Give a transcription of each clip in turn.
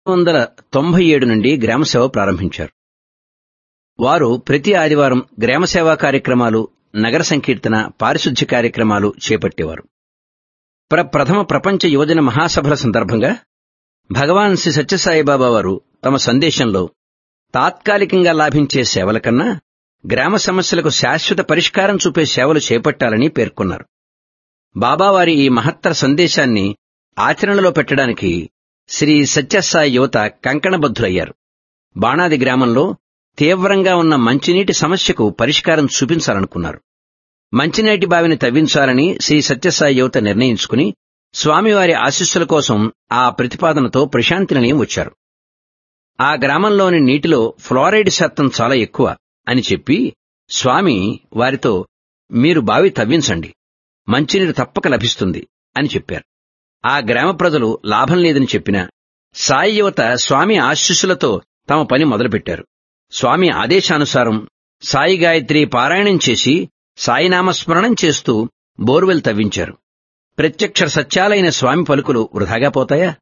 వందల తొంభై ఏడు నుండి గ్రామసేవ ప్రారంభించారు వారు ప్రతి ఆదివారం గ్రామసేవా కార్యక్రమాలు నగర సంకీర్తన పారిశుధ్య కార్యక్రమాలు చేపట్టేవారు ప్రప్రథమ ప్రపంచ యువజన మహాసభల సందర్భంగా భగవాన్ శ్రీ సత్యసాయిబాబా వారు తమ సందేశంలో తాత్కాలికంగా లాభించే సేవల కన్నా గ్రామ సమస్యలకు శాశ్వత పరిష్కారం చూపే సేవలు చేపట్టాలని పేర్కొన్నారు బాబావారి ఈ మహత్తర సందేశాన్ని ఆచరణలో పెట్టడానికి శ్రీ సత్యసాయి యువత కంకణబద్ధులయ్యారు బాణాది గ్రామంలో తీవ్రంగా ఉన్న మంచినీటి సమస్యకు పరిష్కారం చూపించాలనుకున్నారు మంచినీటి బావిని తవ్వించాలని శ్రీ సత్యసాయి యువత నిర్ణయించుకుని స్వామివారి ఆశీస్సుల కోసం ఆ ప్రతిపాదనతో ప్రశాంతి నిలయం వచ్చారు ఆ గ్రామంలోని నీటిలో ఫ్లోరైడ్ శాతం చాలా ఎక్కువ అని చెప్పి స్వామి వారితో మీరు బావి తవ్వించండి మంచినీరు తప్పక లభిస్తుంది అని చెప్పారు ఆ గ్రామ ప్రజలు లాభం లేదని చెప్పినా సాయి యువత స్వామి ఆశీస్సులతో తమ పని మొదలుపెట్టారు స్వామి ఆదేశానుసారం సాయి గాయత్రి పారాయణం చేసి సాయినామస్మరణం చేస్తూ బోర్వెల్ తవ్వించారు ప్రత్యక్ష సత్యాలైన స్వామి పలుకులు వృధాగా పోతాయా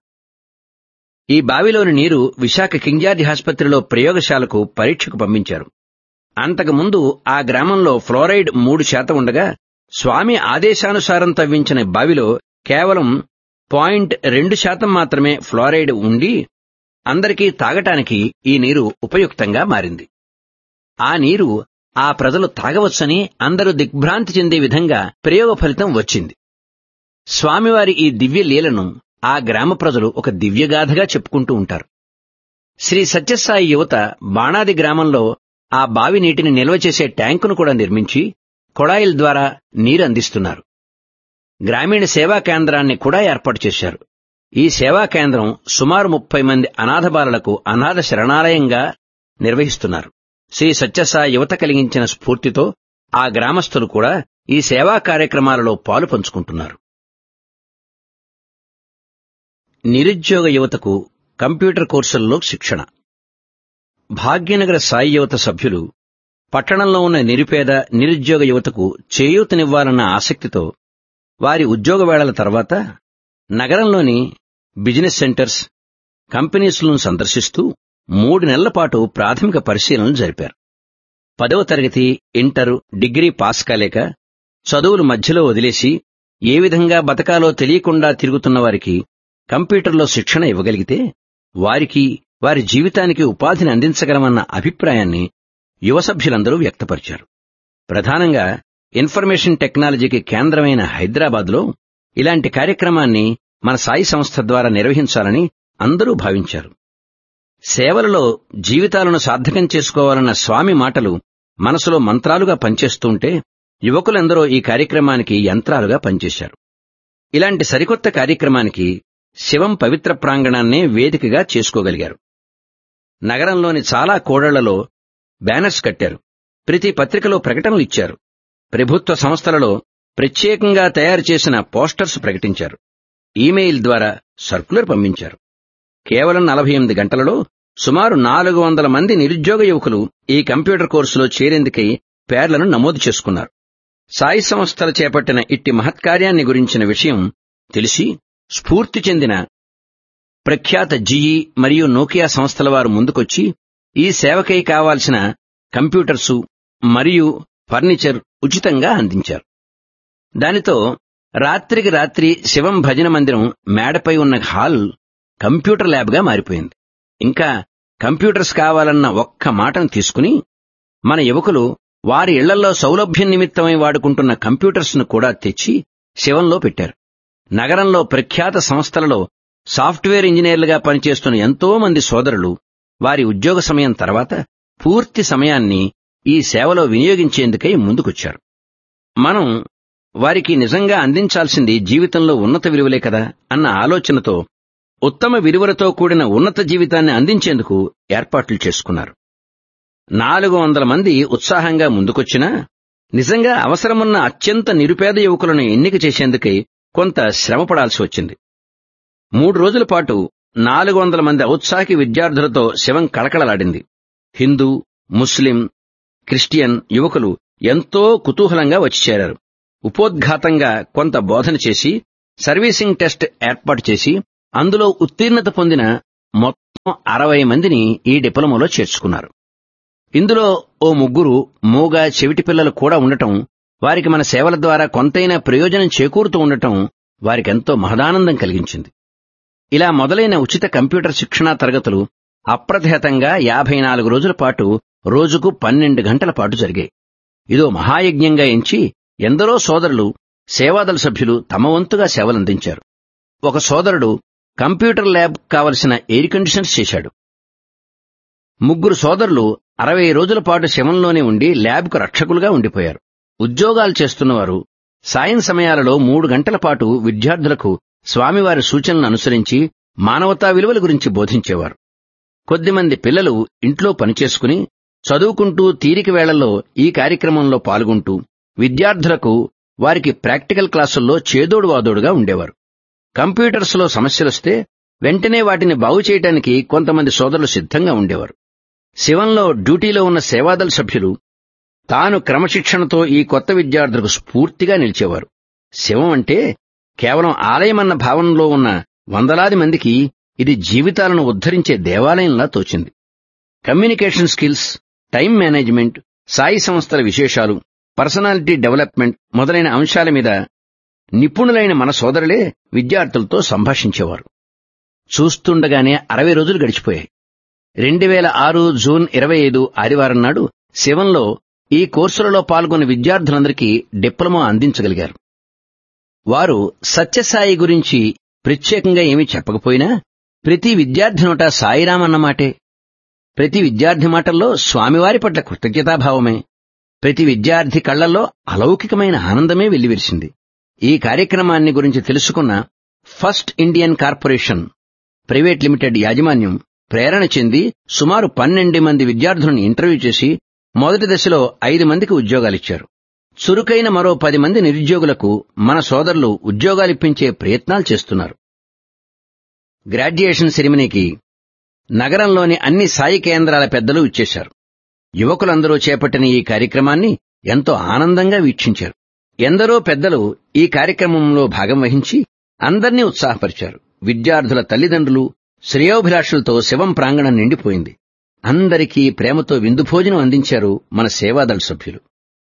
ఈ బావిలోని నీరు విశాఖ కింగ్జార్జి ఆసుపత్రిలో ప్రయోగశాలకు పరీక్షకు పంపించారు అంతకుముందు ఆ గ్రామంలో ఫ్లోరైడ్ మూడు శాతం ఉండగా స్వామి ఆదేశానుసారం తవ్వించిన బావిలో కేవలం పాయింట్ రెండు శాతం మాత్రమే ఫ్లోరైడ్ ఉండి అందరికీ తాగటానికి ఈ నీరు ఉపయుక్తంగా మారింది ఆ నీరు ఆ ప్రజలు తాగవచ్చని అందరూ దిగ్భ్రాంతి చెందే విధంగా ప్రయోగ ఫలితం వచ్చింది స్వామివారి ఈ దివ్య లీలను ఆ గ్రామ ప్రజలు ఒక దివ్యగాథగా చెప్పుకుంటూ ఉంటారు శ్రీ సత్యసాయి యువత బాణాది గ్రామంలో ఆ బావి నీటిని నిల్వ చేసే ట్యాంకును కూడా నిర్మించి కొళాయిల ద్వారా నీరు అందిస్తున్నారు గ్రామీణ సేవా కేంద్రాన్ని కూడా ఏర్పాటు చేశారు ఈ సేవా కేంద్రం సుమారు ముప్పై మంది అనాథ బాలలకు అనాథ శరణాలయంగా నిర్వహిస్తున్నారు శ్రీ సత్యసాయి యువత కలిగించిన స్ఫూర్తితో ఆ గ్రామస్తులు కూడా ఈ సేవా కార్యక్రమాలలో పాలు పంచుకుంటున్నారు నిరుద్యోగ యువతకు కంప్యూటర్ కోర్సుల్లో శిక్షణ భాగ్యనగర సాయి యువత సభ్యులు పట్టణంలో ఉన్న నిరుపేద నిరుద్యోగ యువతకు చేయూతనివ్వాలన్న ఆసక్తితో వారి ఉద్యోగ వేళల తర్వాత నగరంలోని బిజినెస్ సెంటర్స్ కంపెనీస్లను సందర్శిస్తూ మూడు నెలల పాటు ప్రాథమిక పరిశీలనలు జరిపారు పదవ తరగతి ఇంటర్ డిగ్రీ పాస్ కాలేక చదువులు మధ్యలో వదిలేసి ఏ విధంగా బతకాలో తెలియకుండా తిరుగుతున్న వారికి కంప్యూటర్లో శిక్షణ ఇవ్వగలిగితే వారికి వారి జీవితానికి ఉపాధిని అందించగలమన్న అభిప్రాయాన్ని యువ సభ్యులందరూ వ్యక్తపరిచారు ప్రధానంగా ఇన్ఫర్మేషన్ టెక్నాలజీకి కేంద్రమైన హైదరాబాద్లో ఇలాంటి కార్యక్రమాన్ని మన సాయి సంస్థ ద్వారా నిర్వహించాలని అందరూ భావించారు సేవలలో జీవితాలను సార్థకం చేసుకోవాలన్న స్వామి మాటలు మనసులో మంత్రాలుగా పనిచేస్తుంటే యువకులందరూ ఈ కార్యక్రమానికి యంత్రాలుగా పనిచేశారు ఇలాంటి సరికొత్త కార్యక్రమానికి శివం పవిత్ర ప్రాంగణాన్నే వేదికగా చేసుకోగలిగారు నగరంలోని చాలా కోడళ్లలో బ్యానర్స్ కట్టారు ప్రతి పత్రికలో ప్రకటనలు ఇచ్చారు ప్రభుత్వ సంస్థలలో ప్రత్యేకంగా తయారు చేసిన పోస్టర్స్ ప్రకటించారు ఈమెయిల్ ద్వారా సర్కులర్ పంపించారు కేవలం నలభై ఎనిమిది గంటలలో సుమారు నాలుగు వందల మంది నిరుద్యోగ యువకులు ఈ కంప్యూటర్ కోర్సులో చేరేందుకై పేర్లను నమోదు చేసుకున్నారు సాయి సంస్థలు చేపట్టిన ఇట్టి మహత్కార్యాన్ని గురించిన విషయం తెలిసి స్ఫూర్తి చెందిన ప్రఖ్యాత జిఈ మరియు నోకియా సంస్థల వారు ముందుకొచ్చి ఈ సేవకై కావాల్సిన కంప్యూటర్సు మరియు ఫర్నిచర్ ఉచితంగా అందించారు దానితో రాత్రికి రాత్రి శివం భజన మందిరం మేడపై ఉన్న హాల్ కంప్యూటర్ ల్యాబ్గా మారిపోయింది ఇంకా కంప్యూటర్స్ కావాలన్న ఒక్క మాటను తీసుకుని మన యువకులు వారి ఇళ్లలో సౌలభ్యం నిమిత్తమై వాడుకుంటున్న కంప్యూటర్స్ను కూడా తెచ్చి శివంలో పెట్టారు నగరంలో ప్రఖ్యాత సంస్థలలో సాఫ్ట్వేర్ ఇంజనీర్లుగా పనిచేస్తున్న ఎంతో మంది సోదరులు వారి ఉద్యోగ సమయం తర్వాత పూర్తి సమయాన్ని ఈ సేవలో వినియోగించేందుకై ముందుకొచ్చారు మనం వారికి నిజంగా అందించాల్సింది జీవితంలో ఉన్నత విలువలే కదా అన్న ఆలోచనతో ఉత్తమ విలువలతో కూడిన ఉన్నత జీవితాన్ని అందించేందుకు ఏర్పాట్లు చేసుకున్నారు నాలుగు వందల మంది ఉత్సాహంగా ముందుకొచ్చినా నిజంగా అవసరమున్న అత్యంత నిరుపేద యువకులను ఎన్నిక చేసేందుకై కొంత శ్రమపడాల్సి వచ్చింది మూడు రోజుల పాటు నాలుగు వందల మంది ఔత్సాహిక విద్యార్థులతో శివం కళకళలాడింది హిందూ ముస్లిం క్రిస్టియన్ యువకులు ఎంతో కుతూహలంగా వచ్చి చేరారు ఉపోద్ఘాతంగా కొంత బోధన చేసి సర్వీసింగ్ టెస్ట్ ఏర్పాటు చేసి అందులో ఉత్తీర్ణత పొందిన మొత్తం అరవై మందిని ఈ డిప్లొమాలో చేర్చుకున్నారు ఇందులో ఓ ముగ్గురు మూగ చెవిటి పిల్లలు కూడా ఉండటం వారికి మన సేవల ద్వారా కొంతైనా ప్రయోజనం చేకూరుతూ ఉండటం వారికెంతో మహదానందం కలిగించింది ఇలా మొదలైన ఉచిత కంప్యూటర్ శిక్షణా తరగతులు అప్రతిహతంగా యాభై నాలుగు రోజుల పాటు రోజుకు పన్నెండు గంటల పాటు జరిగాయి ఇదో మహాయజ్ఞంగా ఎంచి ఎందరో సోదరులు సేవాదళ సభ్యులు తమ వంతుగా సేవలందించారు ఒక సోదరుడు కంప్యూటర్ ల్యాబ్ కావలసిన ఎయిర్ కండిషనర్స్ చేశాడు ముగ్గురు సోదరులు అరవై రోజుల పాటు శవంలోనే ఉండి ల్యాబ్కు రక్షకులుగా ఉండిపోయారు ఉద్యోగాలు చేస్తున్నవారు సాయం సమయాలలో మూడు గంటల పాటు విద్యార్థులకు స్వామివారి సూచనలను అనుసరించి మానవతా విలువల గురించి బోధించేవారు కొద్దిమంది పిల్లలు ఇంట్లో పనిచేసుకుని చదువుకుంటూ తీరిక వేళల్లో ఈ కార్యక్రమంలో పాల్గొంటూ విద్యార్థులకు వారికి ప్రాక్టికల్ క్లాసుల్లో చేదోడు వాదోడుగా ఉండేవారు కంప్యూటర్స్లో సమస్యలొస్తే వెంటనే వాటిని బాగు చేయడానికి కొంతమంది సోదరులు సిద్ధంగా ఉండేవారు శివంలో డ్యూటీలో ఉన్న సేవాదళ సభ్యులు తాను క్రమశిక్షణతో ఈ కొత్త విద్యార్థులకు స్ఫూర్తిగా నిలిచేవారు శివం అంటే కేవలం ఆలయమన్న భావనలో ఉన్న వందలాది మందికి ఇది జీవితాలను ఉద్ధరించే దేవాలయంలా తోచింది communication skills time management Sai సంస్థల విశేషాలు పర్సనాలిటీ డెవలప్మెంట్ మొదలైన అంశాల మీద నిపుణులైన మన సోదరులే విద్యార్థులతో సంభాషించేవారు చూస్తుండగానే అరవై రోజులు గడిచిపోయాయి రెండు వేల ఆరు జూన్ ఇరవై ఐదు ఆదివారం నాడు శివంలో ఈ కోర్సులలో పాల్గొన్న విద్యార్థులందరికీ డిప్లొమా అందించగలిగారు వారు సత్యసాయి గురించి ప్రత్యేకంగా ఏమీ చెప్పకపోయినా ప్రతి విద్యార్థి నోట సాయిరాం అన్నమాటే ప్రతి విద్యార్థి మాటల్లో స్వామివారి పట్ల కృతజ్ఞతాభావమే ప్రతి విద్యార్థి కళ్లలో అలౌకికమైన ఆనందమే వెల్లివిరిసింది ఈ కార్యక్రమాన్ని గురించి తెలుసుకున్న first Indian corporation private limited యాజమాన్యం ప్రేరణ చెంది సుమారు పన్నెండు మంది విద్యార్థులను ఇంటర్వ్యూ చేసి మొదటి దశలో ఐదు మందికి ఉద్యోగాలిచ్చారు చురుకైన మరో పది మంది నిరుద్యోగులకు మన సోదరులు ఉద్యోగాలిప్పించే ప్రయత్నాలు చేస్తున్నారు గ్రాడ్యుయేషన్ సెరిమనీకి నగరంలోని అన్ని సాయి కేంద్రాల పెద్దలు ఇచ్చేశారు యువకులందరూ చేపట్టిన ఈ కార్యక్రమాన్ని ఎంతో ఆనందంగా వీక్షించారు ఎందరో పెద్దలు ఈ కార్యక్రమంలో భాగం వహించి అందర్నీ ఉత్సాహపరిచారు విద్యార్థుల తల్లిదండ్రులు శ్రేయోభిలాషులతో శివం ప్రాంగణం నిండిపోయింది అందరికీ ప్రేమతో విందు భోజనం అందించారు మన సేవాదళ సభ్యులు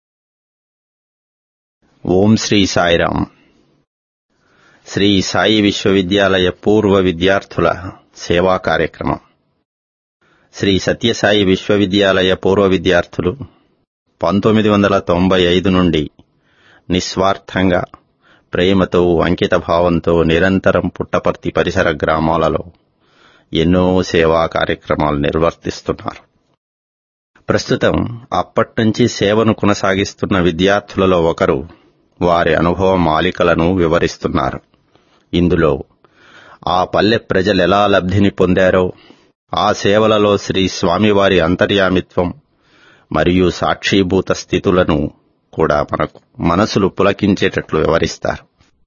ఓం శ్రీ సాయిరాం శ్రీ సాయి విశ్వవిద్యాలయ పూర్వ విద్యార్థుల సేవా కార్యక్రమం శ్రీ సత్యసాయి విశ్వవిద్యాలయ పూర్వ విద్యార్థులు పంతొమ్మిది వందల తొంభై ఐదు నుండి నిస్వార్థంగా ప్రేమతో అంకిత భావంతో నిరంతరం పుట్టపర్తి పరిసర గ్రామాలలో ఎన్నో సేవా కార్యక్రమాలు నిర్వర్తిస్తున్నారు ప్రస్తుతం అప్పట్నుంచి సేవను కొనసాగిస్తున్న విద్యార్థులలో ఒకరు వారి అనుభవ మాలికలను వివరిస్తున్నారు ఇందులో ఆ పల్లె ప్రజలెలా లబ్ధిని పొందారో ఆ సేవలలో శ్రీ స్వామివారి అంతర్యామిత్వం మరియు సాక్షీభూత స్థితులను కూడా మనకు మనసులు పులకించేటట్లు వివరిస్తారు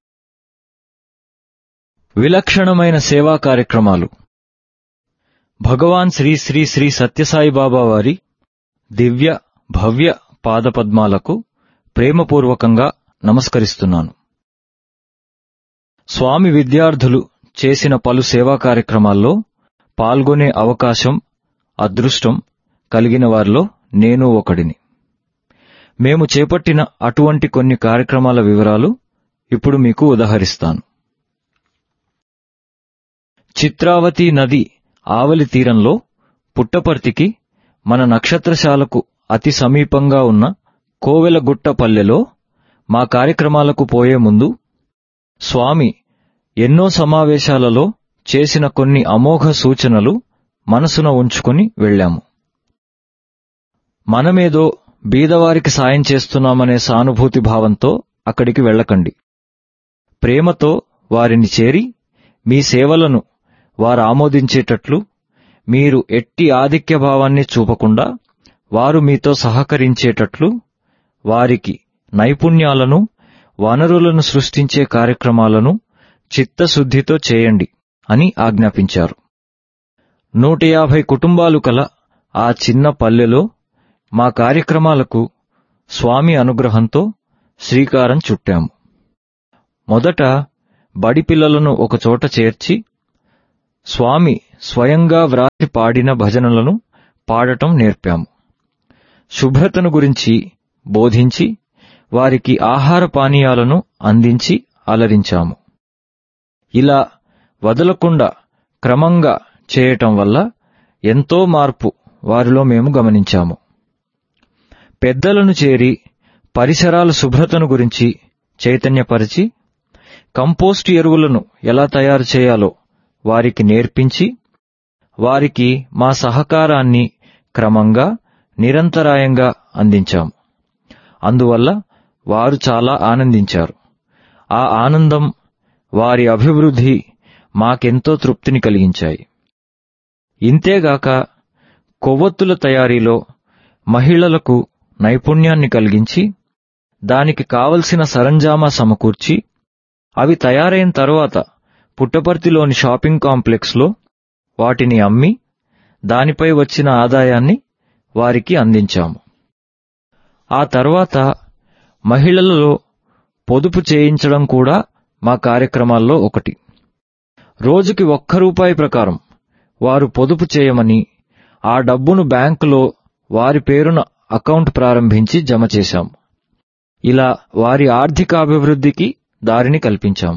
విలక్షణమైన సేవా కార్యక్రమాలు భగవాన్ శ్రీ శ్రీ శ్రీ సత్యసాయి బాబా వారి దివ్య భవ్య పాదపద్మాలకు ప్రేమపూర్వకంగా నమస్కరిస్తున్నాను స్వామి విద్యార్థులు చేసిన పలు సేవా కార్యక్రమాల్లో పాల్గొనే అవకాశం అదృష్టం కలిగిన వారిలో నేను ఒకడిని మేము చేపట్టిన అటువంటి కొన్ని కార్యక్రమాల వివరాలు ఇప్పుడు మీకు ఉదహరిస్తాను చిత్రావతి నది ఆవలి తీరంలో పుట్టపర్తికి మన నక్షత్రశాలకు అతి సమీపంగా ఉన్న కోవెలగుట్ట పల్లెలో మా కార్యక్రమాలకు పోయే ముందు స్వామి ఎన్నో సమావేశాలలో చేసిన కొన్ని అమోఘ సూచనలు మనసున ఉంచుకుని వెళ్ళాము మనమేదో బీదవారికి సాయం చేస్తున్నామనే సానుభూతి భావంతో అక్కడికి వెళ్ళకండి ప్రేమతో వారిని చేరి మీ సేవలను వారు ఆమోదించేటట్లు మీరు ఎట్టి ఆధిక్య భావాన్ని చూపకుండా వారు మీతో సహకరించేటట్లు వారికి నైపుణ్యాలను వనరులను సృష్టించే కార్యక్రమాలను చిత్తశుద్ధితో చేయండి అని ఆజ్ఞాపించారు నూట యాభై కుటుంబాలు కల ఆ చిన్న పల్లెలో మా కార్యక్రమాలకు స్వామి అనుగ్రహంతో శ్రీకారం చుట్టాము మొదట బడి పిల్లలను ఒకచోట చేర్చి స్వామి స్వయంగా వ్రాసి పాడిన భజనలను పాడటం నేర్పాము శుభ్రతను గురించి బోధించి వారికి ఆహార పానీయాలను అందించి అలరించాము ఇలా వదలకుండా క్రమంగా చేయటం వల్ల ఎంతో మార్పు వారిలో మేము గమనించాము పెద్దలను చేరి పరిసరాల శుభ్రతను గురించి చైతన్యపరిచి కంపోస్ట్ ఎరువులను ఎలా తయారు చేయాలో వారికి నేర్పించి వారికి మా సహకారాన్ని క్రమంగా నిరంతరాయంగా అందించాము అందువల్ల వారు చాలా ఆనందించారు ఆ ఆనందం వారి అభివృద్ధి మాకెంతో తృప్తిని కలిగించాయి ఇంతేగాక కొవ్వొత్తుల తయారీలో మహిళలకు నైపుణ్యాన్ని కలిగించి దానికి కావలసిన సరంజామా సమకూర్చి అవి తయారైన తరువాత పుట్టపర్తిలోని షాపింగ్ కాంప్లెక్స్లో వాటిని అమ్మి దానిపై వచ్చిన ఆదాయాన్ని వారికి అందించాము ఆ తర్వాత మహిళలలో పొదుపు చేయించడం కూడా మా కార్యక్రమాల్లో ఒకటి రోజుకి ఒక్క రూపాయి ప్రకారం వారు పొదుపు చేయమని ఆ డబ్బును బ్యాంకులో వారి పేరున అకౌంట్ ప్రారంభించి జమ చేశాం ఇలా వారి ఆర్థికాభివృద్ధికి దారిని కల్పించాం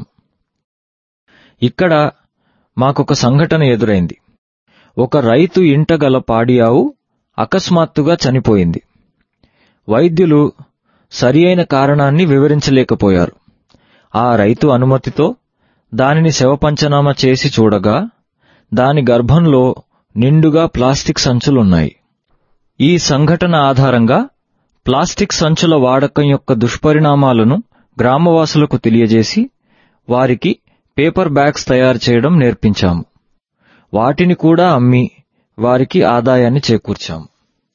ఇక్కడ మాకొక సంఘటన ఎదురైంది ఒక రైతు ఇంట గల పాడియావు అకస్మాత్తుగా చనిపోయింది వైద్యులు సరి అయిన కారణాన్ని వివరించలేకపోయారు ఆ రైతు అనుమతితో దానిని శవపంచనామా చేసి చూడగా దాని గర్భంలో నిండుగా ప్లాస్టిక్ సంచులున్నాయి ఈ సంఘటన ఆధారంగా ప్లాస్టిక్ సంచుల వాడకం యొక్క దుష్పరిణామాలను గ్రామవాసులకు తెలియజేసి వారికి పేపర్ బ్యాగ్స్ తయారు చేయడం నేర్పించాము వాటిని కూడా అమ్మి వారికి ఆదాయాన్ని చేకూర్చాము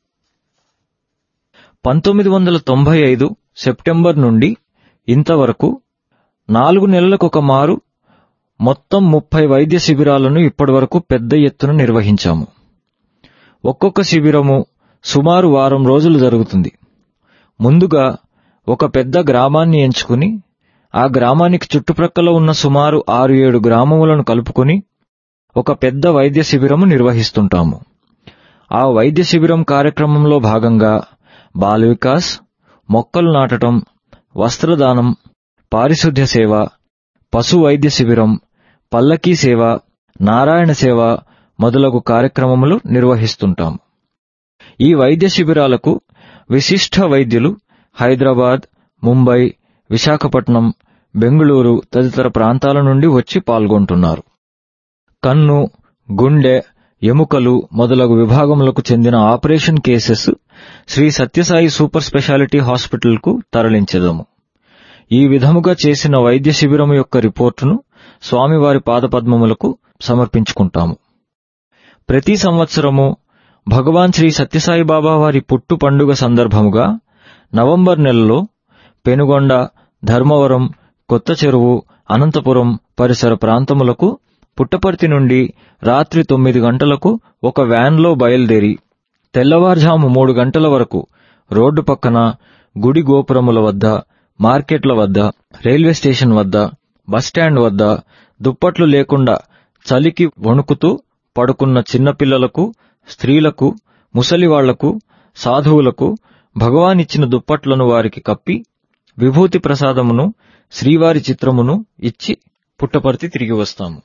పంతొమ్మిది వందల తొంభై ఐదు సెప్టెంబర్ నుండి ఇంతవరకు నాలుగు నెలలకొక మారు మొత్తం ముప్పై వైద్య శిబిరాలను ఇప్పటివరకు పెద్ద ఎత్తున నిర్వహించాము ఒక్కొక్క శిబిరము సుమారు వారం రోజులు జరుగుతుంది ముందుగా ఒక పెద్ద గ్రామాన్ని ఎంచుకుని ఆ గ్రామానికి చుట్టుప్రక్కల ఉన్న సుమారు ఆరు ఏడు గ్రామములను కలుపుకొని ఒక పెద్ద వైద్య శిబిరము నిర్వహిస్తుంటాము ఆ వైద్య శిబిరం కార్యక్రమంలో భాగంగా బాల వికాస్ మొక్కలు నాటటం వస్త్రదానం పారిశుద్ధ్య సేవ పశు వైద్య శిబిరం పల్లకీ సేవ నారాయణ సేవ మొదలగు కార్యక్రమములు నిర్వహిస్తుంటాం ఈ వైద్య శిబిరాలకు విశిష్ట వైద్యులు హైదరాబాద్ ముంబై విశాఖపట్నం బెంగుళూరు తదితర ప్రాంతాల నుండి వచ్చి పాల్గొంటున్నారు కన్ను గుండె ఎముకలు మొదలగు విభాగములకు చెందిన operation cases Shri Sathya Sai super speciality హాస్పిటల్కు తరలించెదము ఈ విధముగా చేసిన వైద్య శిబిరము యొక్క రిపోర్టును స్వామివారి పాదపద్మములకు సమర్పించుకుంటాము ప్రతి సంవత్సరము భగవాన్ శ్రీ సత్యసాయి బాబా వారి పుట్టు పండుగ సందర్భముగా నవంబర్ నెలలో పెనుగొండ ధర్మవరం కొత్త చెరువు అనంతపురం పరిసర ప్రాంతములకు పుట్టపర్తి నుండి రాత్రి తొమ్మిది గంటలకు ఒక వ్యాన్లో బయలుదేరి తెల్లవారుజాము మూడు గంటల వరకు రోడ్డు పక్కన గుడి గోపురముల వద్ద మార్కెట్ల వద్ద రైల్వే స్టేషన్ వద్ద బస్టాండ్ వద్ద దుప్పట్లు లేకుండా చలికి వణుకుతూ పడుకున్న చిన్నపిల్లలకు స్త్రీలకు ముసలివాళ్లకు సాధువులకు భగవానిచ్చిన దుప్పట్లను వారికి కప్పి విభూతి ప్రసాదమును శ్రీవారి చిత్రమును ఇచ్చి పుట్టపర్తి తిరిగి వస్తాము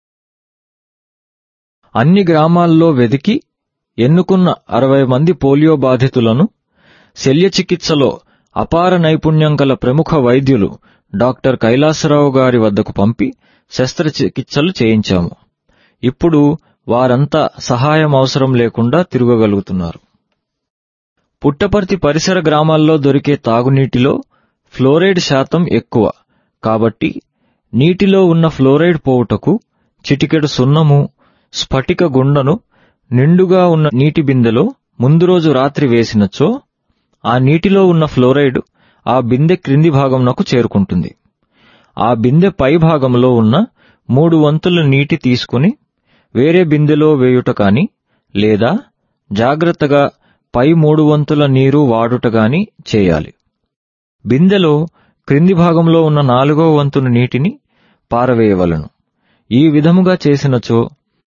అన్ని గ్రామాల్లో వెదికి ఎన్నుకున్న అరవై మంది పోలియో బాధితులను శల్య చికిత్సలో అపార నైపుణ్యం గల ప్రముఖ వైద్యులు డాక్టర్ కైలాసరావు గారి వద్దకు పంపి శస్త్రచికిత్సలు చేయించాము ఇప్పుడు వారంతా సహాయం అవసరం లేకుండా తిరగగలుగుతున్నారు పుట్టపర్తి పరిసర గ్రామాల్లో దొరికే తాగునీటిలో ఫ్లోరైడ్ శాతం ఎక్కువ కాబట్టి నీటిలో ఉన్న ఫ్లోరైడ్ పోవుటకు చిటికెడు సున్నము స్ఫటిక గుండను నిండుగా ఉన్న నీటి బిందెలో ముందు రోజు రాత్రి వేసినచో ఆ నీటిలో ఉన్న ఫ్లోరైడ్ ఆ బిందె క్రింది భాగంనకు చేరుకుంటుంది ఆ బిందె పై భాగంలో ఉన్న మూడు వంతుల నీటి తీసుకుని వేరే బిందెలో వేయుట కాని లేదా జాగ్రత్తగా పై మూడు వంతుల నీరు వాడుట గాని చేయాలి బిందెలో క్రింది భాగంలో ఉన్న నాలుగో వంతున నీటిని పారవేయవలను ఈ విధముగా చేసినచో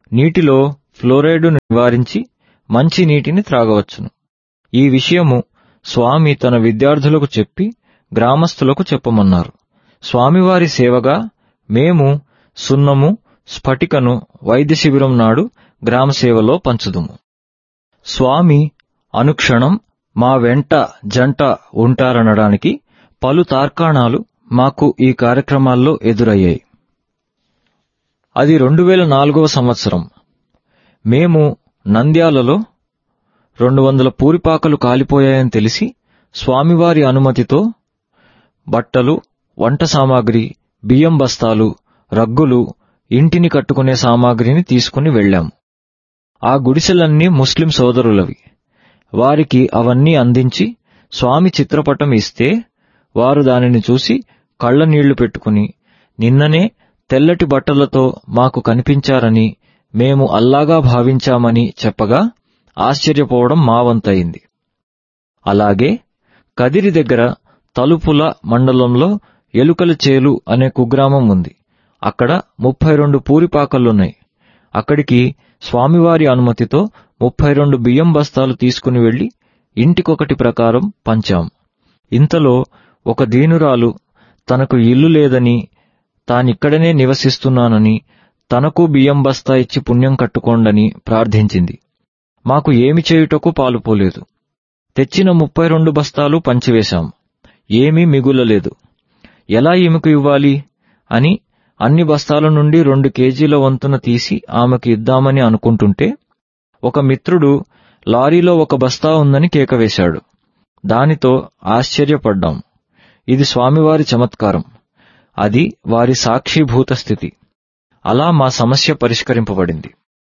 నీటిలో ఫ్లోరైడ్ నివారించి మంచి నీటిని త్రాగవచ్చును ఈ విషయము స్వామి తన విద్యార్థులకు చెప్పి గ్రామస్తులకు చెప్పమన్నారు స్వామివారి సేవగా మేము సున్నము స్ఫటికను వైద్య శిబిరం నాడు గ్రామ సేవలో పంచుదుము స్వామి అనుక్షణం మా వెంట జంట ఉంటారనడానికి పలు తార్కాణాలు మాకు ఈ కార్యక్రమాల్లో ఎదురయ్యాయి అది రెండు వేల నాలుగవ సంవత్సరం మేము నంద్యాలలో రెండు వందల పూరిపాకలు కాలిపోయాయని తెలిసి స్వామివారి అనుమతితో బట్టలు వంట సామాగ్రి బియ్యం బస్తాలు రగ్గులు ఇంటిని కట్టుకునే సామాగ్రిని తీసుకుని వెళ్ళాం ఆ గుడిసెలన్నీ ముస్లిం సోదరులవి వారికి అవన్నీ అందించి స్వామి చిత్రపటం ఇస్తే వారు దానిని చూసి కళ్ళ నీళ్లు పెట్టుకుని నిన్ననే తెల్లటి బట్టలతో మాకు కనిపించారని మేము అల్లాగా భావించామని చెప్పగా ఆశ్చర్యపోవడం మా వంతయింది అలాగే కదిరి దగ్గర తలుపుల మండలంలో ఎలుకల చేలు అనే కుగ్రామం ఉంది అక్కడ ముప్పై రెండు పూరిపాకలున్నాయి అక్కడికి స్వామివారి అనుమతితో ముప్పై రెండు బియ్యం బస్తాలు తీసుకుని వెళ్లి ఇంటికొకటి ప్రకారం పంచాం ఇంతలో ఒక దీనురాలు తనకు ఇల్లు లేదని తానిక్కడనే నివసిస్తున్నానని తనకు బియ్యం బస్తా ఇచ్చి పుణ్యం కట్టుకోండని ప్రార్థించింది మాకు ఏమి చేయుటకు పాలుపోలేదు తెచ్చిన ముప్పై రెండు బస్తాలు పంచివేశాం ఏమీ మిగులలేదు ఎలా ఈమెకు ఇవ్వాలి అని అన్ని బస్తాల నుండి రెండు కేజీల వంతున తీసి ఆమెకు ఇద్దామని అనుకుంటుంటే ఒక మిత్రుడు లారీలో ఒక బస్తా ఉందని కేకవేశాడు దానితో ఆశ్చర్యపడ్డాం ఇది స్వామివారి చమత్కారం అది వారి సాక్షిభూత స్థితి అలా మా సమస్య పరిష్కరింపబడింది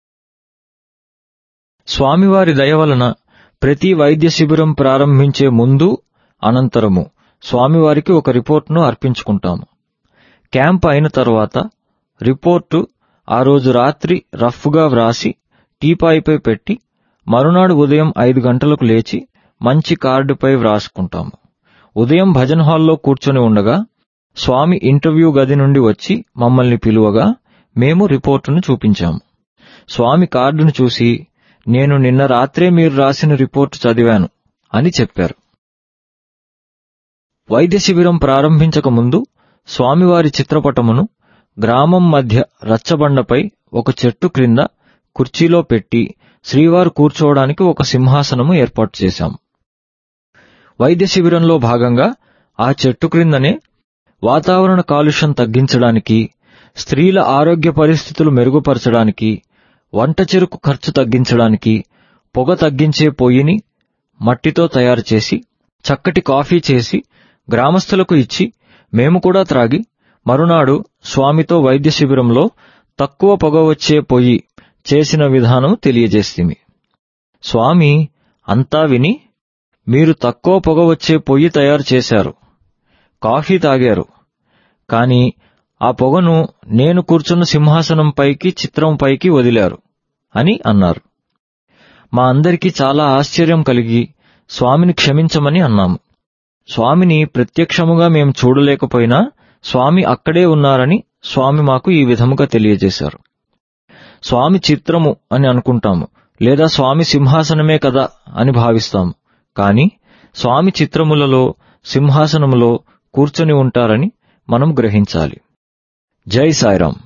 స్వామివారి దయ వలన ప్రతి వైద్య శిబిరం ప్రారంభించే ముందు అనంతరము స్వామివారికి ఒక రిపోర్ట్ను అర్పించుకుంటాము క్యాంప్ అయిన తర్వాత రిపోర్టు ఆ రోజు రాత్రి రఫ్గా వ్రాసి టీపాయిపై పెట్టి మరునాడు ఉదయం ఐదు గంటలకు లేచి మంచి కార్డుపై వ్రాసుకుంటాము ఉదయం భజన్ హాల్లో కూర్చొని ఉండగా స్వామి ఇంటర్వ్యూ గది నుండి వచ్చి మమ్మల్ని పిలువగా మేము రిపోర్టును చూపించాము స్వామి కార్డును చూసి నేను నిన్న రాత్రే మీరు రాసిన రిపోర్టు చదివాను అని చెప్పారు వైద్య శిబిరం ప్రారంభించక ముందు స్వామివారి చిత్రపటమును గ్రామం మధ్య రచ్చబండపై ఒక చెట్టు క్రింద కుర్చీలో పెట్టి శ్రీవారు కూర్చోవడానికి ఒక సింహాసనము ఏర్పాటు చేశాం వైద్య శిబిరంలో భాగంగా ఆ చెట్టు క్రిందనే వాతావరణ కాలుష్యం తగ్గించడానికి స్త్రీల ఆరోగ్య పరిస్థితులు మెరుగుపరచడానికి వంట చెరుకు ఖర్చు తగ్గించడానికి పొగ తగ్గించే పొయ్యిని మట్టితో తయారు చేసి చక్కటి కాఫీ చేసి గ్రామస్తులకు ఇచ్చి మేము కూడా త్రాగి మరునాడు స్వామితో వైద్య శిబిరంలో తక్కువ పొగ వచ్చే పొయ్యి చేసిన విధానం తెలియజేస్తిమి స్వామి అంతా విని మీరు తక్కువ పొగ వచ్చే పొయ్యి తయారు చేశారు కాఫీ తాగారు కాని ఆ పొగను నేను కూర్చున్న సింహాసనం పైకి చిత్రం పైకి వదిలారు అని అన్నారు మా అందరికీ చాలా ఆశ్చర్యం కలిగి స్వామిని క్షమించమని అన్నాము స్వామిని ప్రత్యక్షముగా మేం చూడలేకపోయినా స్వామి అక్కడే ఉన్నారని స్వామి మాకు ఈ విధముగా తెలియజేశారు స్వామి చిత్రము అని అనుకుంటాము లేదా స్వామి సింహాసనమే కదా అని భావిస్తాము కాని స్వామి చిత్రములలో సింహాసనములో కూర్చొని ఉంటారని మనం గ్రహించాలి జై సాయిరాం